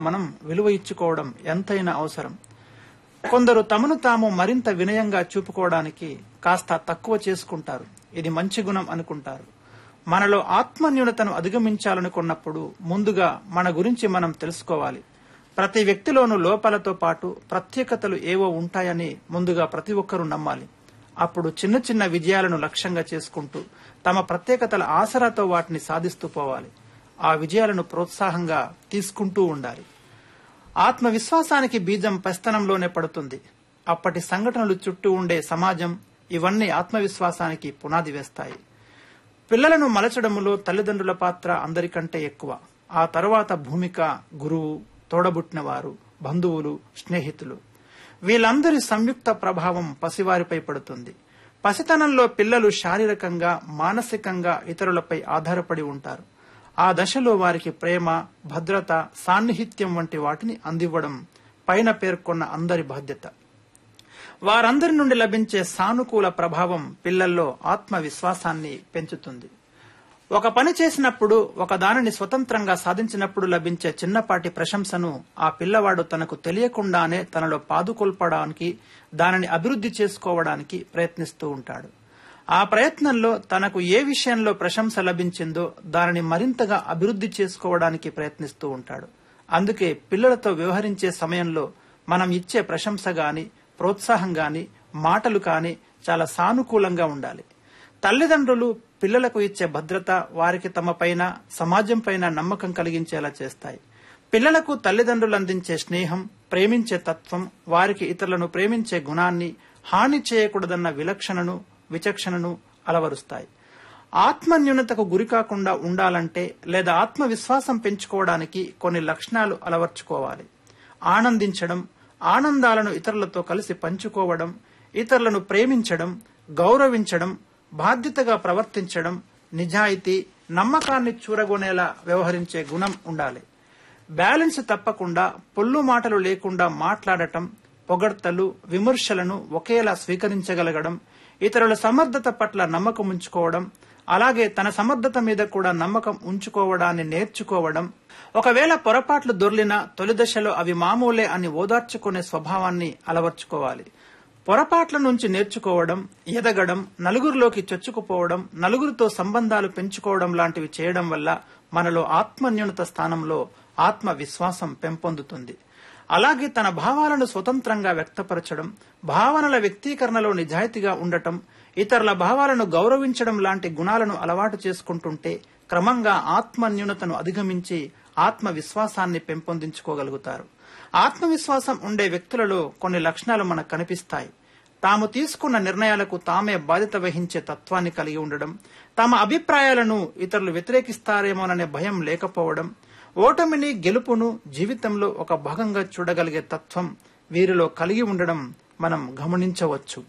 మనం విలువ ఇచ్చుకోవడం ఎంతైనా అవసరం కొందరు తమను తాము మరింత వినయంగా చూపుకోవడానికి కాస్త తక్కువ చేసుకుంటారు ఇది మంచి గుణం అనుకుంటారు మనలో ఆత్మన్యూనతను అధిగమించాలనుకున్నప్పుడు ముందుగా మన గురించి మనం తెలుసుకోవాలి ప్రతి వ్యక్తిలోనూ లోపాలతో పాటు ప్రత్యేకతలు ఏవో ఉంటాయని ముందుగా ప్రతి ఒక్కరూ నమ్మాలి అప్పుడు చిన్న చిన్న విజయాలను లక్ష్యంగా చేసుకుంటూ తమ ప్రత్యేకతల ఆసరాతో వాటిని సాధిస్తూ పోవాలి ఆ విజయాలను ప్రోత్సాహంగా తీసుకుంటూ ఉండాలి ఆత్మవిశ్వాసానికి బీజం పెస్తనంలోనే పడుతుంది అప్పటి సంఘటనలు చుట్టూ ఉండే సమాజం ఇవన్నీ ఆత్మవిశ్వాసానికి పునాది వేస్తాయి పిల్లలను మలచడములో తల్లిదండ్రుల పాత్ర అందరికంటే ఎక్కువ ఆ తరువాత భూమిక గురువు తోడబుట్టిన వారు బంధువులు స్నేహితులు వీళ్ళందరి సంయుక్త ప్రభావం పసివారిపై పడుతుంది పసితనంలో పిల్లలు శారీరకంగా మానసికంగా ఇతరులపై ఆధారపడి ఉంటారు ఆ దశలో వారికి ప్రేమ భద్రత సాన్నిహిత్యం వంటి వాటిని అందివ్వడం పైన పేర్కొన్న అందరి బాధ్యత వారందరి నుండి లభించే సానుకూల ప్రభావం పిల్లల్లో ఆత్మవిశ్వాసాన్ని పెంచుతుంది ఒక పని చేసినప్పుడు ఒక దానిని స్వతంత్రంగా సాధించినప్పుడు లభించే చిన్నపాటి ప్రశంసను ఆ పిల్లవాడు తనకు తెలియకుండానే తనలో పాదుకొల్పడానికి దానిని అభివృద్ధి చేసుకోవడానికి ప్రయత్నిస్తూ ఉంటాడు ఆ ప్రయత్నంలో తనకు ఏ విషయంలో ప్రశంస లభించిందో దానిని మరింతగా అభివృద్ధి చేసుకోవడానికి ప్రయత్నిస్తూ ఉంటాడు అందుకే పిల్లలతో వ్యవహరించే సమయంలో మనం ఇచ్చే ప్రశంస గాని ప్రోత్సాహం గాని మాటలు కాని చాలా సానుకూలంగా ఉండాలి తల్లిదండ్రులు పిల్లలకు ఇచ్చే భద్రత వారికి తమ పైన సమాజం పైన నమ్మకం కలిగించేలా చేస్తాయి పిల్లలకు తల్లిదండ్రులు అందించే స్నేహం ప్రేమించే తత్వం వారికి ఇతరులను ప్రేమించే గుణాన్ని హాని చేయకూడదన్న విలక్షణను విచక్షణను అలవరుస్తాయి ఆత్మన్యూనతకు గురి కాకుండా ఉండాలంటే లేదా ఆత్మవిశ్వాసం పెంచుకోవడానికి కొన్ని లక్షణాలు అలవర్చుకోవాలి ఆనందించడం ఆనందాలను ఇతరులతో కలిసి పంచుకోవడం ఇతరులను ప్రేమించడం గౌరవించడం బాధ్యతగా ప్రవర్తించడం నిజాయితీ నమ్మకాన్ని చూరగొనేలా వ్యవహరించే గుణం ఉండాలి బ్యాలెన్స్ తప్పకుండా పొల్లు మాటలు లేకుండా మాట్లాడటం పొగడ్తలు విమర్శలను ఒకేలా స్వీకరించగలగడం ఇతరుల సమర్థత పట్ల నమ్మకం ఉంచుకోవడం అలాగే తన సమర్థత మీద కూడా నమ్మకం ఉంచుకోవడాన్ని నేర్చుకోవడం ఒకవేళ పొరపాట్లు దొర్లిన తొలి దశలో అవి మామూలే అని ఓదార్చుకునే స్వభావాన్ని అలవర్చుకోవాలి పొరపాట్ల నుంచి నేర్చుకోవడం ఎదగడం నలుగురిలోకి చొచ్చుకుపోవడం నలుగురితో సంబంధాలు పెంచుకోవడం లాంటివి చేయడం వల్ల మనలో ఆత్మన్యూనత స్థానంలో ఆత్మవిశ్వాసం పెంపొందుతుంది అలాగే తన భావాలను స్వతంత్రంగా వ్యక్తపరచడం భావనల వ్యక్తీకరణలో నిజాయితీగా ఉండటం ఇతరుల భావాలను గౌరవించడం లాంటి గుణాలను అలవాటు చేసుకుంటుంటే క్రమంగా ఆత్మన్యూనతను అధిగమించి ఆత్మవిశ్వాసాన్ని పెంపొందించుకోగలుగుతారు ఆత్మవిశ్వాసం ఉండే వ్యక్తులలో కొన్ని లక్షణాలు మనకు కనిపిస్తాయి తాము తీసుకున్న నిర్ణయాలకు తామే బాధ్యత వహించే తత్వాన్ని కలిగి ఉండడం తమ అభిప్రాయాలను ఇతరులు వ్యతిరేకిస్తారేమోననే భయం లేకపోవడం ఓటమిని గెలుపును జీవితంలో ఒక భాగంగా చూడగలిగే తత్వం వీరిలో కలిగి ఉండడం మనం గమనించవచ్చు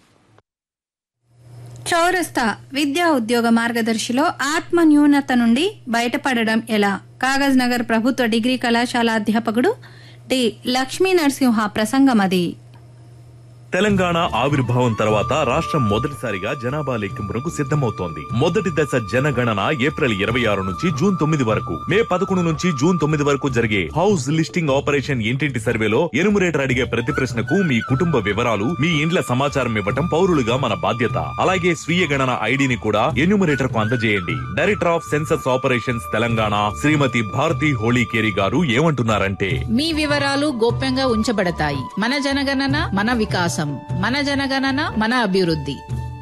చౌరస్తా విద్యా ఉద్యోగ మార్గదర్శిలో ఆత్మ న్యూనత నుండి బయటపడడం ఎలా కాగజ్ నగర్ ప్రభుత్వ డిగ్రీ కళాశాల అధ్యాపకుడు టి లక్ష్మీ నరసింహ ప్రసంగం అది తెలంగాణ ఆవిర్భావం తర్వాత రాష్ట్రం మొదటిసారిగా జనాభా లెక్కింపునకు సిద్ధమవుతోంది మొదటి దశ జనగణన ఏప్రిల్ ఇరవై ఆరు నుంచి జూన్ తొమ్మిది వరకు మే పదకొండు నుంచి జూన్ తొమ్మిది వరకు జరిగే హౌస్ లిస్టింగ్ ఆపరేషన్ ఇంటింటి సర్వేలో ఎనుమరేటర్ అడిగే ప్రతి ప్రశ్నకు మీ కుటుంబ వివరాలు మీ ఇండ్ల సమాచారం ఇవ్వటం పౌరులుగా మన బాధ్యత అలాగే స్వీయ గణన ఐడిని కూడా ఎన్యూమరేటర్ కు అందజేయండి director of census operations Telangana Srimathi Bharathi Holikeri garu ఏమంటున్నారంటే మీ వివరాలు గోప్యంగా ఉంచబడతాయి మన జనగణన మన వికాసం మన జనగణన మన అభివృద్ధి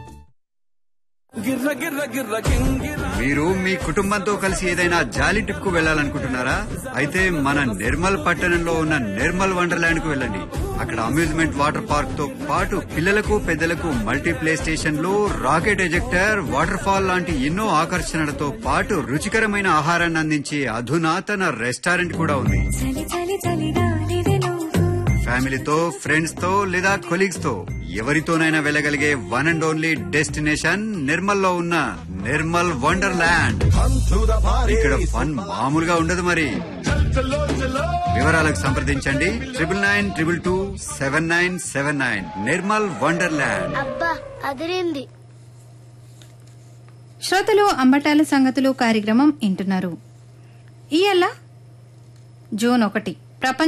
మీరు మీ కుటుంబంతో కలిసి ఏదైనా జాలీ ట్రిప్ కు వెళ్ళాలనుకుంటున్నారా అయితే మన నిర్మల్ పట్టణంలో ఉన్న నిర్మల్ వండర్లాండ్ కు వెళ్ళండి అక్కడ అమ్యూజ్మెంట్ వాటర్ పార్క్ తో పాటు పిల్లలకు పెద్దలకు మల్టీ ప్లే స్టేషన్లు రాకెట్ ఎజెక్టర్ వాటర్ ఫాల్ లాంటి ఎన్నో ఆకర్షణలతో పాటు రుచికరమైన ఆహారాన్ని అందించే అధునాతన రెస్టారెంట్ కూడా ఉంది చలి చలి చలిగాలివే నువ్వు ఫ్యామిలీతో ఫ్రెండ్స్ తో లేదా కొలీగ్స్ తో ఎవరితోనైనా వెళ్ళగలిగే one and only destination Nirmal లో ఉన్న నిర్మల్ వండర్ ల్యాండ్ ఇక్కడ ఫన్ మామూలుగా ఉండదు మరి వివరాలకు సంప్రదించండి triple nine triple two seven nine seven nine Nirmal wonderland అబ్బా అదిరింది శ్రోతలు అంబటాల సంగతులు కార్యక్రమం వింటున్నారు ఇయల్ల జూన్ ఒకటి ప్రపంచ